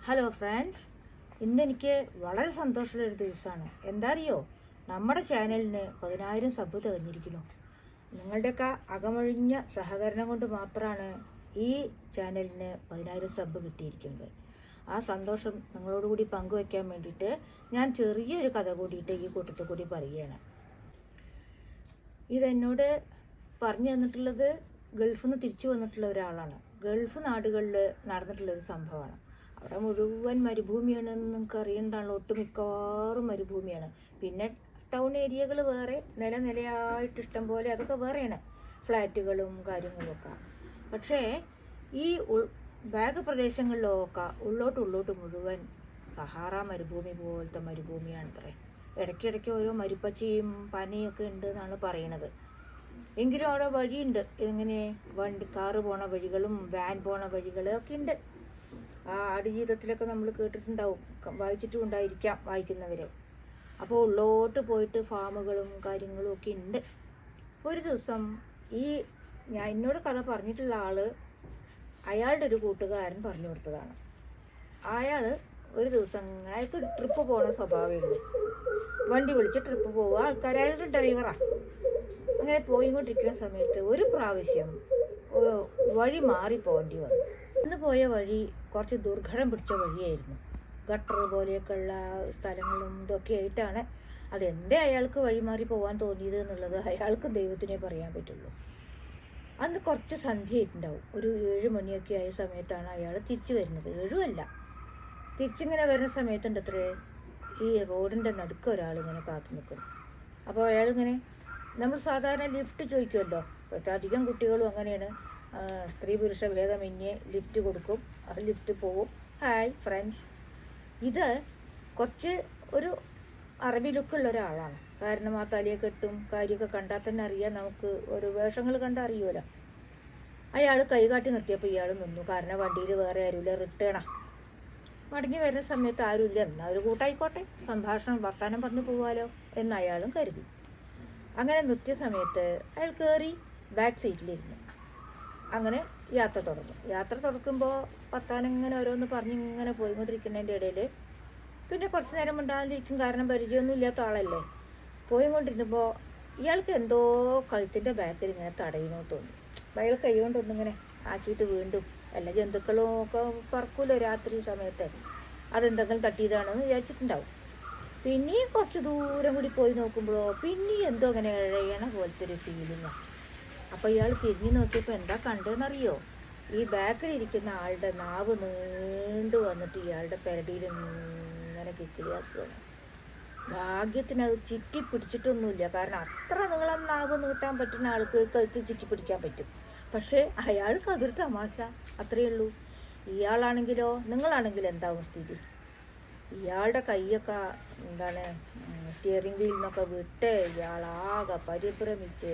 hello friends ഇന്നെനിക്ക് വളരെ സന്തോഷമുള്ള ഒരു ദിവസമാണ് എന്താ അറിയോ നമ്മുടെ ചാനലിന് പതിനായിരം സബ് തികഞ്ഞിരിക്കുന്നു നിങ്ങളുടെയൊക്കെ അകമഴിഞ്ഞ സഹകരണം കൊണ്ട് മാത്രമാണ് ഈ ചാനലിന് പതിനായിരം സബ് കിട്ടിയിരിക്കുന്നത് ആ സന്തോഷം നിങ്ങളോടുകൂടി പങ്കുവയ്ക്കാൻ വേണ്ടിയിട്ട് ഞാൻ ചെറിയൊരു കഥ കൂടിയിട്ട് ഈ കൂട്ടത്തിൽ കൂടി പറയുകയാണ് ഇതെന്നോട് പറഞ്ഞു തന്നിട്ടുള്ളത് ഗൾഫിൽ നിന്ന് തിരിച്ചു വന്നിട്ടുള്ള ഒരാളാണ് ഗൾഫ് നാടുകളിൽ നടന്നിട്ടുള്ള ഒരു സംഭവമാണ് അവിടെ മുഴുവൻ മരുഭൂമിയാണെന്ന് നിങ്ങൾക്ക് അറിയുന്നതാണല്ലോ ഒട്ടുമിക്കവാറും മരുഭൂമിയാണ് പിന്നെ ടൗൺ ഏരിയകൾ വേറെ നില നിലയായിട്ട് ഇഷ്ടം പോലെ അതൊക്കെ വേറെയാണ് ഫ്ലാറ്റുകളും കാര്യങ്ങളും ഒക്കെ പക്ഷേ ഈ ഉൾ ബാഗ് പ്രദേശങ്ങളിലൊക്കെ ഉള്ളോട്ട് ഉള്ളോട്ട് മുഴുവൻ സഹാറ മരുഭൂമി പോലത്തെ മരുഭൂമിയാണത്രേ ഇടയ്ക്കിടയ്ക്ക് ഓരോ മരുപ്പച്ചയും പനയും ഒക്കെ ഉണ്ട് എന്നാണ് പറയണത് എങ്കിലും അവിടെ വഴിയുണ്ട് ഇങ്ങനെ വണ്ടി കാറ് പോണ വഴികളും വാൻ പോണ വഴികളും ഒക്കെ ഉണ്ട് ആ ആടുജീവിതത്തിലൊക്കെ നമ്മൾ കേട്ടിട്ടുണ്ടാവും ക- വായിച്ചിട്ടും ഉണ്ടായിരിക്കാം വായിക്കുന്നവർ അപ്പോൾ ഉള്ളോട്ട് പോയിട്ട് ഫാമുകളും കാര്യങ്ങളും ഒക്കെ ഉണ്ട് ഒരു ദിവസം ഈ ഞാൻ എന്നോട് കഥ പറഞ്ഞിട്ടുള്ള ആള് അയാളുടെ ഒരു കൂട്ടുകാരൻ പറഞ്ഞു കൊടുത്തതാണ് അയാൾ ഒരു ദിവസം അയാൾക്ക് ട്രിപ്പ് പോണ സ്വഭാവമേ ഉള്ളൂ വണ്ടി വിളിച്ച് ട്രിപ്പ് പോവുക ആൾക്കാർ അയാളുടെ ഡ്രൈവറാ അങ്ങനെ പോയിക്കൊണ്ടിരിക്കുന്ന സമയത്ത് ഒരു പ്രാവശ്യം ഒരു വഴി മാറി പോകേണ്ടി വന്നു ഇന്ന് പോയ വഴി കുറച്ച് ദുർഘടം പിടിച്ച വഴിയായിരുന്നു ഗട്ടർ പോലെയൊക്കെയുള്ള സ്ഥലങ്ങളും ഇതൊക്കെ ആയിട്ടാണ് അതെന്തേ അയാൾക്ക് വഴി മാറി പോകാൻ തോന്നിയത് എന്നുള്ളത് അയാൾക്ക് ദൈവത്തിനെ പറയാൻ പറ്റുള്ളൂ അന്ന് കുറച്ച് സന്ധ്യയായിട്ടുണ്ടാവും ഒരു ഏഴ് മണിയൊക്കെ ആയ സമയത്താണ് അയാൾ തിരിച്ചു വരുന്നത് ഏഴുമല്ല തിരിച്ചിങ്ങനെ വരുന്ന സമയത്തുണ്ട് അത്രേ ഈ റോഡിൻ്റെ നടുക്ക് ഒരാളിങ്ങനെ കാത്തു നിൽക്കുന്നു അപ്പോൾ അയാളിങ്ങനെ നമ്മൾ സാധാരണ ലിഫ്റ്റ് ചോദിക്കുമല്ലോ ഇപ്പോഴത്തെ അധികം കുട്ടികളും അങ്ങനെയാണ് ആ, സ്ത്രീ പുരുഷ ഭേദമന്യേ ലിഫ്റ്റ് കൊടുക്കും ആ ലിഫ്റ്റ് പോവും ഹായ് ഫ്രണ്ട്സ് ഇത് കുറച്ച് ഒരു അറബി ലുക്കുള്ള ഒരാളാണ് കാരണം ആ തലയൊക്കെ കെട്ടും കാര്യമൊക്കെ കണ്ടാൽ തന്നെ അറിയാം നമുക്ക് ഒരു വേഷങ്ങൾ കണ്ടാൽ അറിയുമല്ലോ അയാൾ കൈകാട്ടി നിർത്തിയപ്പോൾ ഇയാൾ നിന്നു കാരണം വണ്ടിയിൽ വേറെ ആരുമില്ല റിട്ടേണാ മടങ്ങി വരുന്ന സമയത്ത് ആരുമില്ല എന്നാൽ ഒരു കൂട്ടായിക്കോട്ടെ സംഭാഷണം വർത്താനം പറഞ്ഞു പോവാലോ എന്ന് അയാളും കരുതി അങ്ങനെ നിർത്തിയ സമയത്ത് അയാൾ കയറി ബാക്ക് സീറ്റിലിരുന്നു അങ്ങനെ യാത്ര തുടങ്ങി യാത്ര തുടക്കുമ്പോൾ വർത്താനം ഇങ്ങനെ ഓരോന്ന് പറഞ്ഞ് ഇങ്ങനെ പോയിക്കൊണ്ടിരിക്കുന്നതിൻ്റെ ഇടയിൽ പിന്നെ കുറച്ച് നേരം ഉണ്ടാകാതിരിക്കും കാരണം പരിചയമൊന്നും ഇല്ലാത്ത ആളല്ലേ പോയിക്കൊണ്ടിരുന്നപ്പോൾ ഇയാൾക്ക് എന്തോ കഴുത്തിൻ്റെ ബാക്കിൽ ഇങ്ങനെ തടയുന്നു തോന്നി അപ്പോൾ അയാൾ കൈ കൊണ്ടൊന്നിങ്ങനെ ആക്കിയിട്ട് വീണ്ടും എല്ലാ ജന്തുക്കളും ഒക്കെ പറക്കൂലോ രാത്രി സമയത്ത് അതെന്തെങ്കിലും തട്ടിയതാണെന്ന് വിചാരിച്ചിട്ടുണ്ടാവും പിന്നെയും കുറച്ച് ദൂരം കൂടി പോയി നോക്കുമ്പോഴോ പിന്നെയും എന്തോ അങ്ങനെ ഇഴയണ പോലത്തെ ഒരു ഫീലിംഗ് അപ്പോൾ ഇയാൾ തിരിഞ്ഞു നോക്കിയപ്പോൾ എന്താ കണ്ടതെന്നറിയോ ഈ ബാക്കിൽ ഇരിക്കുന്ന ആളുടെ നാവ് നീണ്ടു വന്നിട്ട് ഇയാളുടെ പെരടിയിൽ ഇങ്ങനെ കിക്കിളിയാക്കുകയാണ് ഭാഗ്യത്തിന് അത് ചുറ്റി പിടിച്ചിട്ടൊന്നുമില്ല കാരണം അത്ര നീളം നാവ് നീട്ടാൻ പറ്റുന്ന ആൾക്ക് കഴുത്തിൽ ചുറ്റി പിടിക്കാൻ പറ്റും പക്ഷേ അയാൾക്ക് അതൊരു തമാശ അത്രയേ ഉള്ളൂ ഇയാളാണെങ്കിലോ നിങ്ങളാണെങ്കിലും എന്താവും സ്ഥിതി ഇയാളുടെ കൈയൊക്കെ എന്താണ് സ്റ്റിയറിംഗ് വീലിൽ നിന്നൊക്കെ വിട്ട് ഇയാളാകെ പരിഭ്രമിച്ച്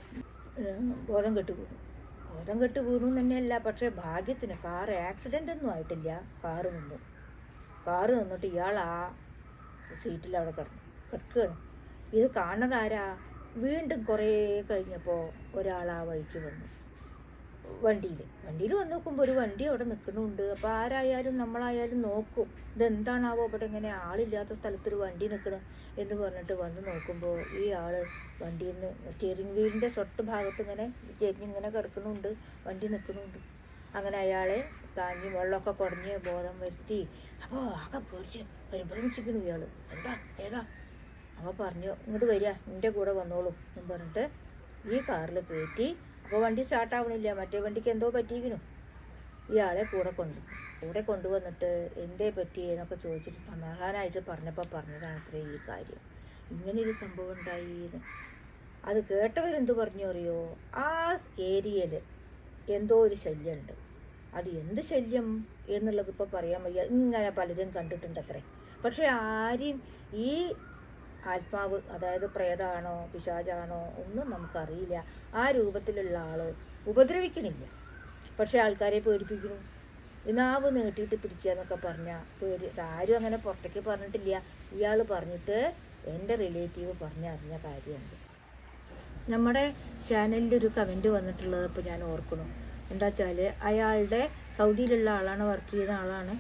ഉം, ബോധം കെട്ട് വീണു ബോധം കെട്ട് വീണു എന്ന് തന്നെയല്ല പക്ഷേ ഭാഗ്യത്തിന് കാർ ആക്സിഡൻ്റ് ഒന്നും ആയിട്ടില്ല കാറ് നിന്നു കാറ് നിന്നിട്ട് ഇയാൾ ആ സീറ്റിൽ അവിടെ കിടന്നു കിടക്കുകയാണ് ഇത് കാണുന്നതാരാ വീണ്ടും കുറേ കഴിഞ്ഞപ്പോൾ ഒരാൾ ആ വഴിക്ക് വന്നു വണ്ടിയിൽ വണ്ടിയിൽ വന്ന് നോക്കുമ്പോൾ ഒരു വണ്ടി അവിടെ നിൽക്കുന്നുണ്ട് അപ്പോൾ ആരായാലും നമ്മളായാലും നോക്കും ഇതെന്താണാവോ ഇവിടെ ഇങ്ങനെ ആളില്ലാത്ത സ്ഥലത്തൊരു വണ്ടി നിൽക്കണം എന്ന് പറഞ്ഞിട്ട് വന്ന് നോക്കുമ്പോൾ ഈ ആൾ വണ്ടിയിൽ നിന്ന് സ്റ്റിയറിംഗ് വീലിൻ്റെ സ്വട്ട് ഭാഗത്ത് ഇങ്ങനെ ചെരിഞ്ഞിങ്ങനെ കിടക്കുന്നുണ്ട് വണ്ടി നിൽക്കുന്നുണ്ട് അങ്ങനെ അയാളെ താങ്ങി വെള്ളമൊക്കെ കുടഞ്ഞ് ബോധം വരുത്തി അപ്പോൾ ആകെ പേടിച്ച് പരിഭ്രമിച്ചിരിക്കുന്നു ഇയാൾ എന്താ ഏതാ അപ്പോൾ പറഞ്ഞു ഇങ്ങോട്ട് വരിക എൻ്റെ കൂടെ വന്നോളൂ എന്ന് പറഞ്ഞിട്ട് ഈ കാറിൽ കയറ്റി അപ്പോൾ വണ്ടി സ്റ്റാർട്ടാവണില്ല മറ്റേ വണ്ടിക്ക് എന്തോ പറ്റിയിരിക്കുന്നു ഇയാളെ കൂടെ കൊണ്ടു കൂടെ കൊണ്ടുവന്നിട്ട് എന്തേ പറ്റി എന്നൊക്കെ ചോദിച്ചിട്ട് സമാധാനമായിട്ട് പറഞ്ഞപ്പോൾ പറഞ്ഞതാണ് അത്രേ ഈ കാര്യം ഇങ്ങനെയൊരു സംഭവം ഉണ്ടായി എന്ന് അത് കേട്ടവരെന്ത് പറഞ്ഞു അറിയോ ആ ഏരിയയിൽ എന്തോ ഒരു ശല്യമുണ്ട് അത് എന്ത് ശല്യം എന്നുള്ളത് ഇപ്പോൾ പറയാൻ വയ്യ ഇങ്ങനെ പലരും കണ്ടിട്ടുണ്ട് അത്രേ പക്ഷെ ആരെയും ഈ ആത്മാവ് അതായത് പ്രേതാണോ പിശാചാണോ ഒന്നും നമുക്കറിയില്ല ആ രൂപത്തിലുള്ള ആള് ഉപദ്രവിക്കണില്ല പക്ഷെ ആൾക്കാരെ പേടിപ്പിക്കുന്നു നാവ് നീട്ടിയിട്ട് പിടിക്കുക എന്നൊക്കെ പറഞ്ഞാൽ പേടി ആരും അങ്ങനെ പുറത്തേക്ക് പറഞ്ഞിട്ടില്ല ഇയാൾ പറഞ്ഞിട്ട് എൻ്റെ റിലേറ്റീവ് പറഞ്ഞറിഞ്ഞ കാര്യമുണ്ട് നമ്മുടെ ചാനലിൽ ഒരു കമൻറ്റ് വന്നിട്ടുള്ളത് ഇപ്പോൾ ഞാൻ ഓർക്കണം എന്താ വെച്ചാൽ അയാളുടെ സൗദിയിലുള്ള ആളാണ് വർക്ക് ചെയ്യുന്ന ആളാണ്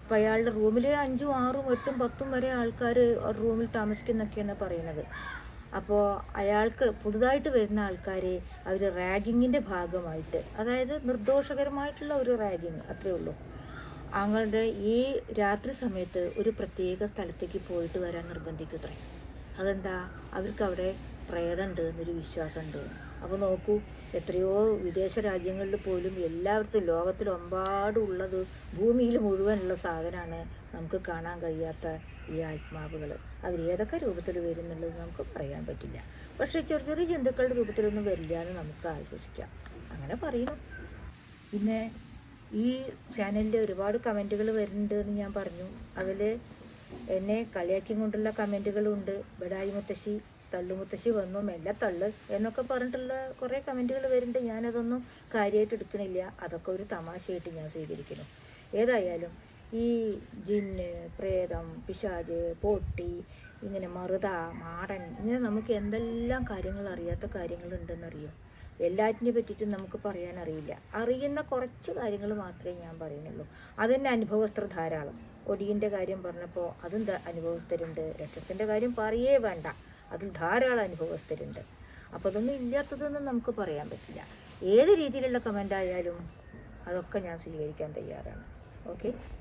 അപ്പം അയാളുടെ റൂമിൽ അഞ്ചും ആറും എട്ടും പത്തും വരെ ആൾക്കാർ റൂമിൽ താമസിക്കുന്നൊക്കെയാണ് പറയുന്നത് അപ്പോൾ അയാൾക്ക് പുതുതായിട്ട് വരുന്ന ആൾക്കാരെ അവർ റാഗിങ്ങിൻ്റെ ഭാഗമായിട്ട് അതായത് നിർദോഷകരമായിട്ടുള്ള ഒരു റാഗിങ് അത്രേ ഉള്ളൂ അവങ്ങളുടെ ഈ രാത്രി സമയത്ത് ഒരു പ്രത്യേക സ്ഥലത്തേക്ക് പോയിട്ട് വരാൻ നിർബന്ധിക്കത്രേ അതെന്താ അവർക്ക് അവിടെ പ്രേതമുണ്ട് എന്നൊരു വിശ്വാസമുണ്ട് അപ്പോൾ നോക്കൂ എത്രയോ വിദേശ രാജ്യങ്ങളിൽ പോലും എല്ലായിടത്തും ലോകത്തിലെമ്പാടുള്ളത് ഭൂമിയിൽ മുഴുവനുള്ള സാധനമാണ് നമുക്ക് കാണാൻ കഴിയാത്ത ഈ ആത്മാവുകൾ അവർ ഏതൊക്കെ രൂപത്തിൽ വരും എന്നുള്ളത് നമുക്ക് പറയാൻ പറ്റില്ല പക്ഷേ ചെറിയ ചെറിയ ജന്തുക്കളുടെ രൂപത്തിലൊന്നും വരില്ല എന്ന് നമുക്ക് ആശ്വസിക്കാം അങ്ങനെ പറയുന്നു പിന്നെ ഈ ചാനലിൽ ഒരുപാട് കമൻറ്റുകൾ വരുന്നുണ്ട് എന്ന് ഞാൻ പറഞ്ഞു അതിൽ എന്നെ കളിയാക്കി കൊണ്ടുള്ള കമൻറ്റുകളും ഉണ്ട് ബഡായി മുത്തശ്ശി തള്ളു മുത്തശ്ശി വന്നു മെല്ലെ തള്ള് എന്നൊക്കെ പറഞ്ഞിട്ടുള്ള കുറേ കമൻറ്റുകൾ വരുന്നുണ്ട് ഞാനതൊന്നും കാര്യമായിട്ട് എടുക്കണില്ല അതൊക്കെ ഒരു തമാശയായിട്ട് ഞാൻ സ്വീകരിക്കുന്നു ഏതായാലും ഈ ജിന്ന് പ്രേതം പിശാജ് പൊട്ടി ഇങ്ങനെ മറുത മാടൻ ഇങ്ങനെ നമുക്ക് എന്തെല്ലാം കാര്യങ്ങൾ അറിയാത്ത കാര്യങ്ങളുണ്ടെന്നറിയോ എല്ലാറ്റിനെ പറ്റിയിട്ടും നമുക്ക് പറയാൻ അറിയില്ല അറിയുന്ന കുറച്ച് കാര്യങ്ങൾ മാത്രമേ ഞാൻ പറയുന്നുള്ളൂ അതെന്നെ അനുഭവസ്ഥർ ധാരാളം ഒടിയിൻ്റെ കാര്യം പറഞ്ഞപ്പോൾ അതും ധ- അനുഭവസ്ഥരുണ്ട് രക്തത്തിൻ്റെ കാര്യം പറയേ വേണ്ട അതിൽ ധാരാളം അനുഭവസ്ഥരുണ്ട് അപ്പോൾ അതൊന്നും ഇല്ലാത്തതൊന്നും നമുക്ക് പറയാൻ പറ്റില്ല ഏത് രീതിയിലുള്ള കമൻ്റ് ആയാലും അതൊക്കെ ഞാൻ സ്വീകരിക്കാൻ തയ്യാറാണ് ഓക്കെ